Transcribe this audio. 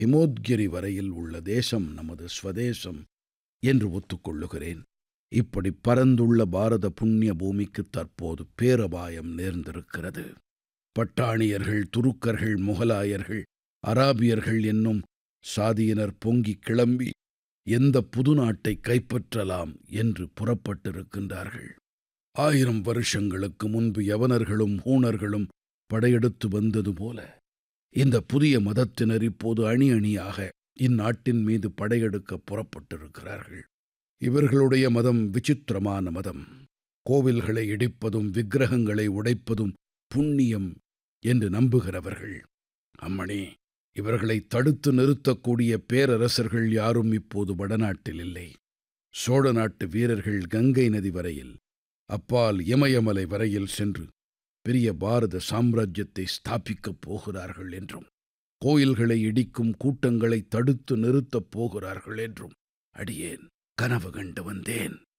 ஹிமோத்கிரி வரையில் உள்ள தேசம் நமது ஸ்வதேசம் என்று ஒத்துக்கொள்ளுகிறேன் இப்படி பரந்துள்ள பாரத புண்ணிய பூமிக்கு தற்போது பேரபாயம் நேர்ந்திருக்கிறது பட்டாணியர்கள் துருக்கர்கள் முகலாயர்கள் அராபியர்கள் என்னும் சாதியினர் பொங்கிக் கிளம்பி எந்த புது நாட்டை கைப்பற்றலாம் என்று புறப்பட்டிருக்கின்றார்கள் ஆயிரம் வருஷங்களுக்கு முன்பு யவனர்களும் ஹூணர்களும் படையெடுத்து வந்தது போல இந்த புதிய மதத்தினர் இப்போது அணி அணியாக இந்நாட்டின் மீது படையெடுக்க புறப்பட்டிருக்கிறார்கள் இவர்களுடைய மதம் விசித்திரமான மதம் கோவில்களை இடிப்பதும் விக்கிரகங்களை உடைப்பதும் புண்ணியம் என்று நம்புகிறவர்கள் அம்மணி இவர்களை தடுத்து நிறுத்தக்கூடிய பேரரசர்கள் யாரும் இப்போது வடநாட்டில் இல்லை சோழ நாட்டு வீரர்கள் கங்கை நதி வரையில் அப்பால் இமயமலை வரையில் சென்று பெரிய பாரத சாம்ராஜ்யத்தை ஸ்தாபிக்கப் போகிறார்கள் என்றும் கோயில்களை இடிக்கும் கூட்டங்களை தடுத்து நிறுத்தப் போகிறார்கள் என்றும் அடியேன் கனவு கண்டு வந்தேன்